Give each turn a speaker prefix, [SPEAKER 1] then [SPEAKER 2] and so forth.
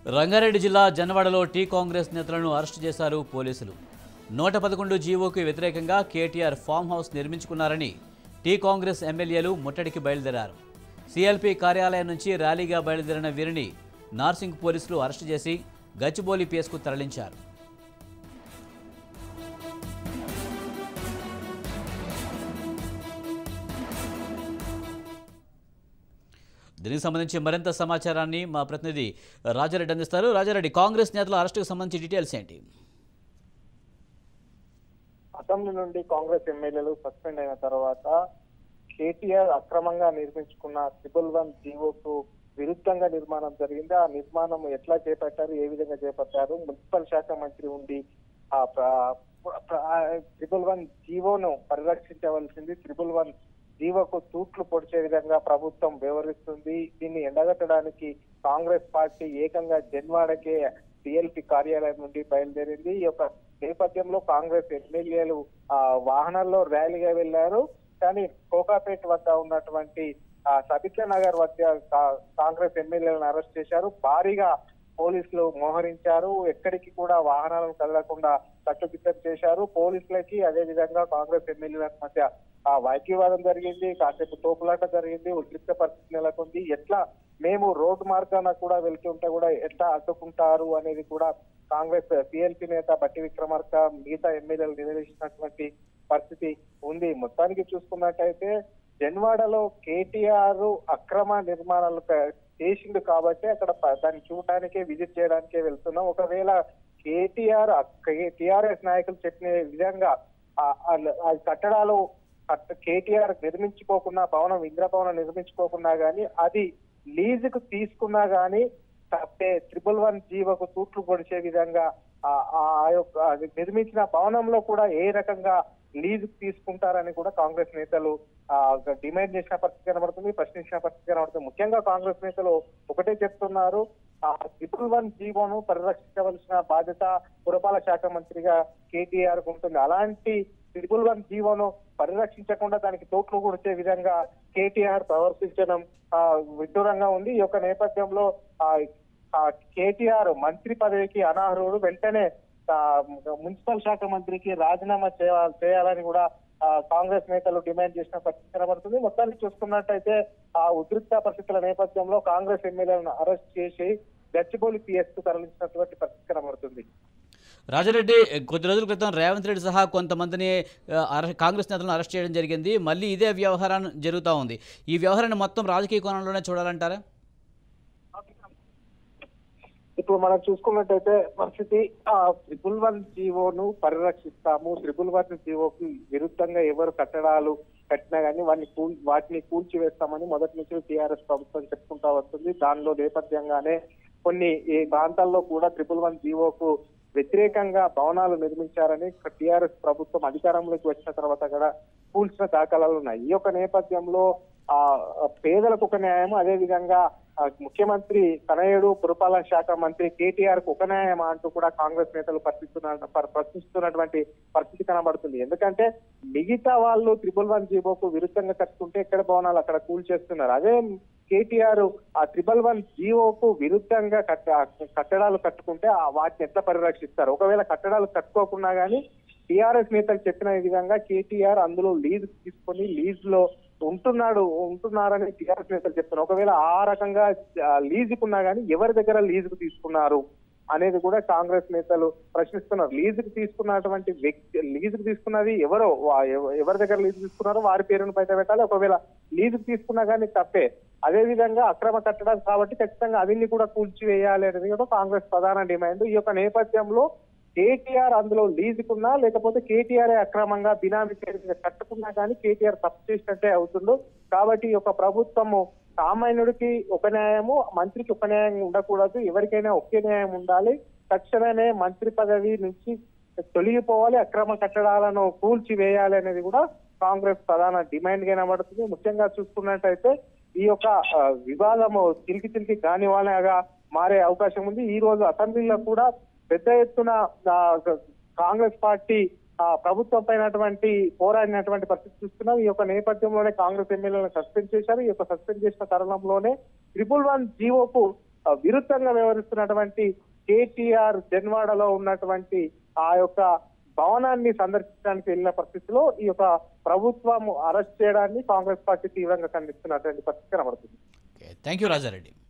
[SPEAKER 1] రంగారెడ్డి జిల్లా జనవాడలో టీ కాంగ్రెస్ నేతలను అరెస్టు చేశారు పోలీసులు నూట పదకొండు జీవోకు వ్యతిరేకంగా కేటీఆర్ ఫామ్ హౌస్ నిర్మించుకున్నారని టీ కాంగ్రెస్ ఎమ్మెల్యేలు ముట్టడికి బయలుదేరారు సిఎల్పి కార్యాలయం నుంచి ర్యాలీగా బయలుదేరిన వీరిని నార్సింగ్ పోలీసులు అరెస్టు చేసి గచ్చిబౌలి పిఎస్కు తరలించారు దీనికి సంబంధించి మరింత సమాచారాన్ని మా ప్రతినిధి రాజారెడ్డి అందిస్తారు రాజారెడ్డి కాంగ్రెస్ నేతల అరెస్టుకు సంబంధించి డీటెయిల్స్ ఏంటి
[SPEAKER 2] అసెంబ్లీ నుండి కాంగ్రెస్ ఎమ్మెల్యేలు సస్పెండ్ అయిన తర్వాత కేటీఆర్ అక్రమంగా నిర్మించుకున్న ట్రిపుల్ వన్ జీవోకు విరుద్ధంగా నిర్మాణం జరిగింది ఆ నిర్మాణం ఎట్లా చేపట్టారు ఏ విధంగా చేపట్టారు మున్సిపల్ శాఖ మంత్రి ఉండి ఆ ట్రిపుల్ వన్ జీవోను పరిరక్షించవలసింది ట్రిపుల్ వన్ జీవోకు తూట్లు పొడిచే విధంగా ప్రభుత్వం వ్యవహరిస్తుంది దీన్ని ఎండగట్టడానికి కాంగ్రెస్ పార్టీ ఏకంగా జన్వాడకే సిఎల్పి కార్యాలయం నుండి బయలుదేరింది ఈ యొక్క నేపథ్యంలో కాంగ్రెస్ ఎమ్మెల్యేలు ఆ వాహనాల్లో ర్యాలీగా వెళ్లారు కానీ కోకాపేట వద్ద ఉన్నటువంటి ఆ సబిత్ల నగర్ వద్ద కా- కాంగ్రెస్ ఎమ్మెల్యేలను అరెస్ట్ చేశారు భారీగా పోలీసులు మోహరించారు ఎక్కడికి కూడా వాహనాలను కదలకుండా కట్టుదిట్టం చేశారు పోలీసులకి అదే విధంగా కాంగ్రెస్ ఎమ్మెల్యేల మధ్య ఆ వాక్యవాదం జరిగింది కాసేపు తోపులాట జరిగింది ఉద్రిక్త పరిస్థితి నెలకొంది ఎట్లా మేము రోడ్డు మార్గాన కూడా వెళ్తుంటే కూడా ఎట్లా అడ్డుకుంటారు అనేది కూడా కాంగ్రెస్ పిఎల్పి నేత బట్టి విక్రమార్క మిగతా ఎమ్మెల్యేలు నిలదీసినటువంటి పరిస్థితి ఉంది మొత్తానికి చూసుకున్నట్టయితే జన్వాడలో కేటీఆర్ అక్రమ నిర్మాణాలు ప- చేసిండు కాబట్టి అక్కడ ప- దాన్ని చూడటానికే విజిట్ చేయడానికే వెళ్తున్నాం ఒకవేళ కేటీఆర్ టిఆర్ఎస్ నాయకులు చెప్పిన విధంగా ఆ- ఆ- ఆ కట్టడాలు కట్ట- కేటీఆర్ నిర్మించుకోకున్నా భవనం ఇంద్రభవనం నిర్మించుకోకున్నా గానీ అది లీజుకు తీసుకున్నా గానీ తప్పే ట్రిపుల్ వన్ జీవకు తూట్లు పొడిచే విధంగా ఆ- ఆ యొక్క అది నిర్మించిన భవనంలో కూడా ఏ రకంగా లీజు తీసుకుంటారని కూడా కాంగ్రెస్ నేతలు ఆ డిమాండ్ చేసిన పరిస్థితి కనబడుతుంది ప్రశ్నించిన పరిస్థితి కనబడుతుంది ముఖ్యంగా కాంగ్రెస్ నేతలు ఒకటే చెప్తున్నారు ఆ ట్రిపుల్ వన్ జీవోను పరిరక్షించవలసిన బాధ్యత పురపాలక శాఖ మంత్రిగా కేటీఆర్ కు ఉంటుంది అలాంటి ట్రిపుల్ వన్ జీవోను పరిరక్షించకుండా దానికి తోట్లు కూర్చే విధంగా కేటీఆర్ ప్రవర్తించడం ఆ విడ్డూరంగా ఉంది ఈ యొక్క నేపథ్యంలో ఆ ఆ కేటీఆర్ మంత్రి పదవికి అనర్హుడు వెంటనే ఆ, మున్సిపల్ శాఖ మంత్రికి రాజీనామా చేయాలి చేయాలని కూడా ఆ, కాంగ్రెస్ నేతలు డిమాండ్ చేసిన పరిస్థితి కనబడుతుంది మొత్తానికి చూసుకున్నట్టయితే ఆ ఉద్రిక్త పరిస్థితుల నేపథ్యంలో కాంగ్రెస్ ఎమ్మెల్యేలను అరెస్ట్ చేసి గచ్చిబౌలి పిఎస్ కు తరలించినటువంటి పరిస్థితి కనబడుతుంది
[SPEAKER 1] రాజారెడ్డి కొద్ది రోజుల క్రితం రేవంత్ రెడ్డి సహా కొంతమందిని ఆ, అరె- కాంగ్రెస్ నేతలను అరెస్ట్ చేయడం జరిగింది మళ్ళీ ఇదే వ్యవహారం జరుగుతూ ఉంది ఈ వ్యవహారాన్ని మొత్తం రాజకీయ కోణంలోనే చూడాలంటారా
[SPEAKER 2] ఇప్పుడు మనం చూసుకున్నట్టయితే పరిస్థితి ఆ ట్రిపుల్ వన్ జీవోను పరిరక్షిస్తాము ట్రిపుల్ వన్ జీవోకి విరుద్ధంగా ఎవరు కట్టడాలు కట్టినా కానీ వాటిని కూల్ వాటిని కూల్చివేస్తామని మొదటి నుంచి టీఆర్ఎస్ ప్రభుత్వం చెప్పుకుంటా వస్తుంది దానిలో నేపథ్యంగానే కొన్ని ఈ ప్రాంతాల్లో కూడా ట్రిపుల్ వన్ జీవోకు వ్యతిరేకంగా భవనాలు నిర్మించారని టీఆర్ఎస్ ప్రభుత్వం అధికారంలోకి వచ్చిన తర్వాత కూడా కూల్చిన దాఖలాలు ఉన్నాయి ఈ యొక్క నేపథ్యంలో ఆ ఆ, పేదలకు ఒక న్యాయం అదే విధంగా ఆ, ముఖ్యమంత్రి తనయుడు పురపాలన శాఖ మంత్రి కేటీఆర్ కు ఒక న్యాయం అంటూ కూడా కాంగ్రెస్ నేతలు ప్రశ్నిస్తున్న ప్ర- ప్రశ్నిస్తున్నటువంటి పరిస్థితి కనబడుతుంది ఎందుకంటే మిగతా వాళ్ళు త్రిపుల్ వన్ జీవోకు విరుద్ధంగా కట్టుకుంటే ఎక్కడ భవనాలు అక్కడ కూల్చేస్తున్నారు అదే కేటీఆర్ ఆ త్రిబల్ వన్ జీవోకు విరుద్ధంగా కట్ట కట్టడాలు కట్టుకుంటే ఆ వాటిని ఎట్లా పరిరక్షిస్తారు ఒకవేళ కట్టడాలు కట్టుకోకుండా గానీ టిఆర్ఎస్ నేతలు చెప్పిన విధంగా కేటీఆర్ అందులో లీజ్ తీసుకొని లీజ్ లో ఉంటున్నాడు ఉంటున్నారని టిఆర్ఎస్ నేతలు చెప్తున్నారు ఒకవేళ ఆ రకంగా లీజుకున్నా గానీ ఎవరి దగ్గర లీజుకు తీసుకున్నారు అనేది కూడా కాంగ్రెస్ నేతలు ప్రశ్నిస్తున్నారు లీజుకు తీసుకున్నటువంటి వ్యక్తి లీజుకు తీసుకున్నది ఎవరో వా- ఎవ- ఎవరి దగ్గర లీజు తీసుకున్నారో వారి పేరును బయట పెట్టాలి ఒకవేళ లీజుకు తీసుకున్నా కానీ తప్పే అదే విధంగా అక్రమ కట్టడాలు కాబట్టి ఖచ్చితంగా అవిన్ని కూడా కూల్చివేయాలి అనేది కూడా కాంగ్రెస్ ప్రధాన డిమాండ్ ఈ యొక్క నేపథ్యంలో కేటీఆర్ అందులో లీజుకున్నా లేకపోతే కేటీఆర్ అక్రమంగా బినామీ పేరు మీద కట్టుకున్నా కానీ కేటీఆర్ తప్పు చేసినట్టే అవుతుందో కాబట్టి ఈ యొక్క ప్రభుత్వము సామాన్యుడికి ఒక న్యాయము మంత్రికి ఒక న్యాయం ఉండకూడదు ఎవరికైనా ఒకే న్యాయం ఉండాలి తక్షణమే మంత్రి పదవి నుంచి తొలగిపోవాలి అక్రమ కట్టడాలను కూల్చి వేయాలి అనేది కూడా కాంగ్రెస్ ప్రధాన డిమాండ్ గా కనబడుతుంది ముఖ్యంగా చూసుకున్నట్టయితే ఈ యొక్క ఆ, వివాదము చిలికి చిలికి గానివాలగా మారే అవకాశం ఉంది ఈ రోజు అసెంబ్లీలో కూడా పెద్ద ఎత్తున ఆ, కాంగ్రెస్ పార్టీ ఆ ప్రభుత్వం పైనటువంటి పోరాడినటువంటి పరిస్థితి చూస్తున్నాం ఈ యొక్క నేపథ్యంలోనే కాంగ్రెస్ ఎమ్మెల్యేలను సస్పెండ్ చేశారు ఈ యొక్క సస్పెండ్ చేసిన తరుణంలోనే ట్రిపుల్ వన్ జీవోకు ఆ, విరుద్ధంగా వ్యవహరిస్తున్నటువంటి కేటీఆర్ జన్వాడలో ఉన్నటువంటి ఆ యొక్క భవనాన్ని సందర్శించడానికి వెళ్ళిన పరిస్థితిలో ఈ యొక్క ప్రభుత్వం అరెస్ట్ చేయడాన్ని కాంగ్రెస్ పార్టీ తీవ్రంగా ఖండిస్తున్నటువంటి పరిస్థితి కనబడుతుంది
[SPEAKER 1] ఓకే థ్యాంక్ యూ రాజారెడ్డి